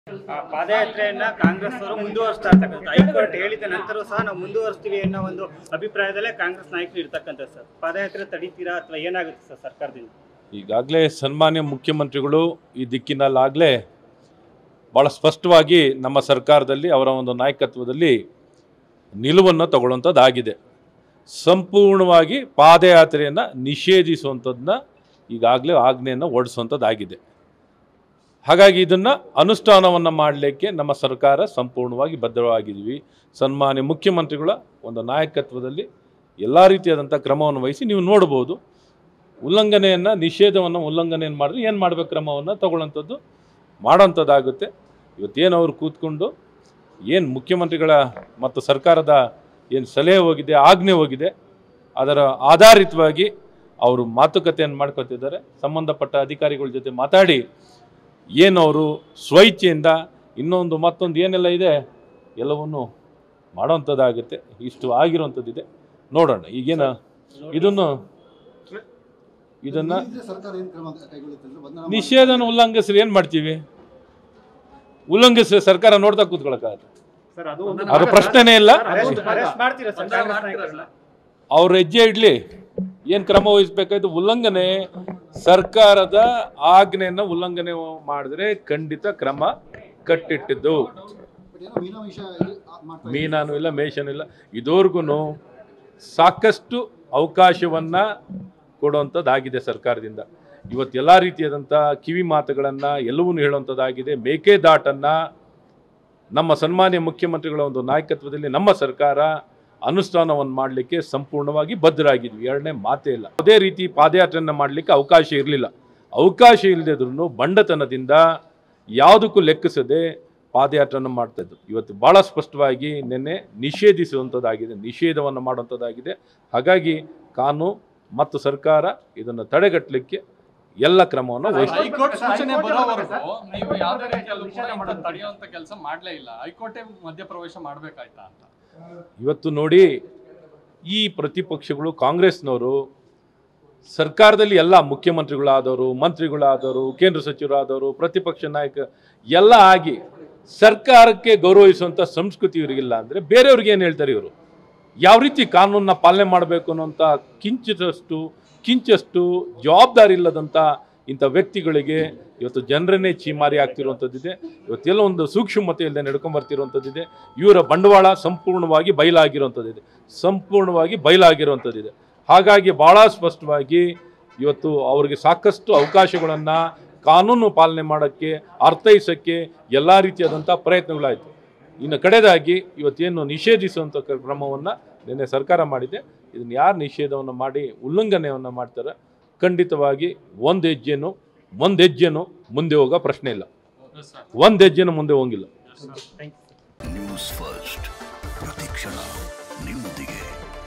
ಆ ಪಾದಯಾತ್ರೆಯನ್ನ ಕಾಂಗ್ರೆಸ್ ಅವರು ಮುಂದುವರಿಸ್ತಾ ಇರ್ತಕ್ಕಂಥ ಹೈಕೋರ್ಟ್ ಹೇಳಿದ ನಂತರ ಸಹ ನಾವು ಮುಂದುವರಿಸ್ತೀವಿ ಅನ್ನೋ ಒಂದು ಅಭಿಪ್ರಾಯದಲ್ಲೇ ಕಾಂಗ್ರೆಸ್ ನಾಯಕರು ಇರ್ತಕ್ಕಂಥ ಸರ್ ಪಾದಯಾತ್ರೆ ತಡೀತೀರಾ ಅಥವಾ ಏನಾಗುತ್ತೆ ಸರ್ ಸರ್ಕಾರದಿಂದ ಈಗಾಗಲೇ ಸನ್ಮಾನ್ಯ ಮುಖ್ಯಮಂತ್ರಿಗಳು ಈ ದಿಕ್ಕಿನಲ್ಲಾಗಲೇ ಭಾಳ ಸ್ಪಷ್ಟವಾಗಿ ನಮ್ಮ ಸರ್ಕಾರದಲ್ಲಿ ಅವರ ಒಂದು ನಾಯಕತ್ವದಲ್ಲಿ ನಿಲುವನ್ನು ತಗೊಳ್ಳುವಂಥದ್ದಾಗಿದೆ ಸಂಪೂರ್ಣವಾಗಿ ಪಾದಯಾತ್ರೆಯನ್ನು ನಿಷೇಧಿಸುವಂಥದ್ದನ್ನ ಈಗಾಗಲೇ ಆಜ್ಞೆಯನ್ನು ಹೊರಡಿಸುವಂಥದ್ದಾಗಿದೆ ಹಾಗಾಗಿ ಇದನ್ನು ಅನುಷ್ಠಾನವನ್ನು ಮಾಡಲಿಕ್ಕೆ ನಮ್ಮ ಸರ್ಕಾರ ಸಂಪೂರ್ಣವಾಗಿ ಬದ್ಧವಾಗಿದ್ದೀವಿ ಸನ್ಮಾನ್ಯ ಮುಖ್ಯಮಂತ್ರಿಗಳ ಒಂದು ನಾಯಕತ್ವದಲ್ಲಿ ಎಲ್ಲ ರೀತಿಯಾದಂಥ ಕ್ರಮವನ್ನು ವಹಿಸಿ ನೀವು ನೋಡ್ಬೋದು ಉಲ್ಲಂಘನೆಯನ್ನು ನಿಷೇಧವನ್ನು ಉಲ್ಲಂಘನೆಯನ್ನು ಮಾಡಿದ್ರೆ ಏನು ಮಾಡಬೇಕು ಕ್ರಮವನ್ನು ತಗೊಳ್ಳೋಂಥದ್ದು ಮಾಡೋಂಥದ್ದಾಗುತ್ತೆ ಇವತ್ತೇನು ಅವ್ರು ಕೂತ್ಕೊಂಡು ಏನು ಮುಖ್ಯಮಂತ್ರಿಗಳ ಮತ್ತು ಸರ್ಕಾರದ ಏನು ಸಲಹೆ ಹೋಗಿದೆ ಆಜ್ಞೆ ಹೋಗಿದೆ ಅದರ ಆಧಾರಿತವಾಗಿ ಅವರು ಮಾತುಕತೆಯನ್ನು ಮಾಡ್ಕೊತಿದ್ದಾರೆ ಸಂಬಂಧಪಟ್ಟ ಅಧಿಕಾರಿಗಳ ಜೊತೆ ಮಾತಾಡಿ ಏನು ಅವರು ಸ್ವಇಚ್ಛೆಯಿಂದ ಇನ್ನೊಂದು ಮತ್ತೊಂದು ಏನೆಲ್ಲ ಇದೆ ಎಲ್ಲವನ್ನು ಮಾಡೋವಂಥದ್ದಾಗುತ್ತೆ ಇಷ್ಟು ಆಗಿರುವಂಥದ್ದಿದೆ ನೋಡೋಣ ಈಗೇನು ಇದನ್ನು ಇದನ್ನು ಇದ್ರೆ ಸರ್ಕಾರ ಏನು ಕ್ರಮ ಕೈಗೊಳ್ಳುತ್ತೆ ಅಂದ್ರೆ ಬಂಧನ ನಿಷೇಧನ ಉಲ್ಲಂಘಿಸ್ರೆ ಏನು ಮಾಡ್ತೀವಿ ಉಲ್ಲಂಘಿಸ್ರೆ ಸರ್ಕಾರ ನೋಡ್ತಾ ಕೂತ್ಕೊಳಕ್ಕಾಗತ್ತೆ ಸರ್ ಅದು ಒಂದು ಅದು ಪ್ರಶ್ನೆನೇ ಇಲ್ಲ ಅರೆಸ್ಟ್ ಅರೆಸ್ಟ್ ಮಾಡ್ತೀರಾ ಸರ್ ಕಾಂಗ್ರೆಸ್ ನಾಯಕರನ್ನ ಅವ್ರ ಹೆಜ್ಜೆ ಇಡ್ಲಿ ಏನು ಕ್ರಮ ವಹಿಸ್ಬೇಕಾಯ್ತು ಉಲ್ಲಂಘನೆ ಸರ್ಕಾರದ ಆಜ್ಞೆಯನ್ನು ಉಲ್ಲಂಘನೆ ಮಾಡಿದ್ರೆ ಖಂಡಿತ ಕ್ರಮ ಕಟ್ಟಿಟ್ಟಿದ್ದು ಬಟ್ ಏನೋ ಮೀನಾಮೇಷ ಇದು ಆ- ಮಾಡ್ತಾ ಇದ್ದಾರೆ. ಮೀನಾನು ಇಲ್ಲ ಮೇಷನೂ ಇಲ್ಲ ಇದುವರೆಗೂ ಸಾಕಷ್ಟು ಅವಕಾಶವನ್ನು ಕೊಡುವಂಥದ್ದಾಗಿದೆ ಸರ್ಕಾರದಿಂದ ಇವತ್ತು ಎಲ್ಲ ರೀತಿಯಾದಂಥ ಕಿವಿ ಮಾತುಗಳನ್ನು ಎಲ್ಲವನ್ನೂ ಹೇಳುವಂಥದ್ದಾಗಿದೆ ಮೇಕೆದಾಟನ್ನು ನಮ್ಮ ಸನ್ಮಾನ್ಯ ಮುಖ್ಯಮಂತ್ರಿಗಳ ಒಂದು ನಾಯಕತ್ವದಲ್ಲಿ ನಮ್ಮ ಸರ್ಕಾರ ಅನುಷ್ಠಾನವನ್ನು ಮಾಡಲಿಕ್ಕೆ ಸಂಪೂರ್ಣವಾಗಿ ಬದ್ಧರಾಗಿದ್ವಿ ಎರಡನೇ ಮಾತೇ ಇಲ್ಲ ಅದೇ ರೀತಿ ಪಾದಯಾತ್ರೆಯನ್ನು ಮಾಡಲಿಕ್ಕೆ ಅವಕಾಶ ಇರಲಿಲ್ಲ ಅವಕಾಶ ಇಲ್ಲದಿದ್ರು ಬಂಡತನದಿಂದ ಯಾವುದಕ್ಕೂ ಲೆಕ್ಕಿಸದೆ ಪಾದಯಾತ್ರೆಯನ್ನು ಮಾಡ್ತಾ ಇದ್ರು ಇವತ್ತು ಭಾಳ ಸ್ಪಷ್ಟವಾಗಿ ನಿನ್ನೆ ನಿಷೇಧಿಸುವಂಥದ್ದಾಗಿದೆ ನಿಷೇಧವನ್ನು ಮಾಡುವಂಥದ್ದಾಗಿದೆ ಹಾಗಾಗಿ ಕಾನೂನು ಮತ್ತು ಸರ್ಕಾರ ಇದನ್ನು ತಡೆಗಟ್ಟಲಿಕ್ಕೆ ಎಲ್ಲ ಕ್ರಮವನ್ನು ವಹಿಸ್ತಾರೆ ಹೈಕೋರ್ಟ್ ಸೂಚನೆ ಹೈಕೋರ್ಟ್ ಬರೋವರೆಗೂ ಸರ್, ನೀವು ಯಾವುದೇ ರೀತಿಯಲ್ಲೂ ಕೂಡ ನಿಷೇಧ ಇದನ್ನ ಮಾಡೋದು. ತಡೆಯುವಂತ ಕೆಲಸ ಮಾಡ್ಲೇ ಇಲ್ಲ ಹೈಕೋರ್ಟೇ ಮಧ್ಯಪ್ರವೇಶ ಮಾಡ್ಬೇಕಾಯ್ತಾ ಅಂತ ಇವತ್ತು ನೋಡಿ ಈ ಪ್ರತಿಪಕ್ಷಗಳು ಕಾಂಗ್ರೆಸ್ನವರು ಸರ್ಕಾರದಲ್ಲಿ ಎಲ್ಲ ಮುಖ್ಯಮಂತ್ರಿಗಳಾದವರು ಮಂತ್ರಿಗಳಾದವರು ಕೇಂದ್ರ ಸಚಿವರಾದವರು ಪ್ರತಿಪಕ್ಷ ನಾಯಕ ಎಲ್ಲ ಆಗಿ ಸರ್ಕಾರಕ್ಕೆ ಗೌರವಿಸುವಂಥ ಸಂಸ್ಕೃತಿ ಇವರಿಗಿಲ್ಲ ಅಂದರೆ ಬೇರೆಯವ್ರಿಗೆ ಏನು ಹೇಳ್ತಾರೆ ಇವರು ಯಾವ ರೀತಿ ಕಾನೂನನ್ನ ಪಾಲನೆ ಮಾಡಬೇಕು ಅನ್ನೋಂಥ ಕಿಂಚಿದಷ್ಟು ಕಿಂಚಷ್ಟು ಜವಾಬ್ದಾರಿ ಇಲ್ಲದಂಥ ಇಂಥ ವ್ಯಕ್ತಿಗಳಿಗೆ ಇವತ್ತು ಜನರನ್ನೇ ಚೀಮಾರಿ ಆಗ್ತಿರುವಂಥದ್ದಿದೆ ಇವತ್ತೆಲ್ಲ ಒಂದು ಸೂಕ್ಷ್ಮತೆ ಇಲ್ಲದೆ ನಡ್ಕೊಂಬರ್ತಿರುವಂಥದ್ದಿದೆ ಇವರ ಬಂಡವಾಳ ಸಂಪೂರ್ಣವಾಗಿ ಬಯಲಾಗಿರುವಂಥದ್ದಿದೆ ಸಂಪೂರ್ಣವಾಗಿ ಬಯಲಾಗಿರುವಂಥದ್ದಿದೆ ಹಾಗಾಗಿ ಭಾಳ ಸ್ಪಷ್ಟವಾಗಿ ಇವತ್ತು ಅವರಿಗೆ ಸಾಕಷ್ಟು ಅವಕಾಶಗಳನ್ನು ಕಾನೂನು ಪಾಲನೆ ಮಾಡೋಕ್ಕೆ ಅರ್ಥೈಸೋಕ್ಕೆ ಎಲ್ಲ ರೀತಿಯಾದಂಥ ಪ್ರಯತ್ನಗಳಾಯಿತು ಇನ್ನು ಕಡೆದಾಗಿ ಇವತ್ತೇನು ನಿಷೇಧಿಸುವಂಥ ಕ್ರಮವನ್ನು ನಿನ್ನೆ ಸರ್ಕಾರ ಮಾಡಿದೆ ಇದನ್ನು ಯಾರು ನಿಷೇಧವನ್ನು ಮಾಡಿ ಉಲ್ಲಂಘನೆಯನ್ನು ಮಾಡ್ತಾರೆ ಖಂಡಿತವಾಗಿ ಒಂದು ಹೆಜ್ಜೆನು ಒಂದು ಹೆಜ್ಜೆನು ಮುಂದೆ ಹೋಗೋ ಪ್ರಶ್ನೆ ಇಲ್ಲ ಒಂದು ಹೆಜ್ಜೆನು ಮುಂದೆ ಹೋಗಿಲ್ಲ ಥ್ಯಾಂಕ್ ಯು ನ್ಯೂಸ್ ಫಸ್ಟ್ ಪ್ರತಿಕ್ಷಣ ನಿಮ್ಮೊಂದಿಗೆ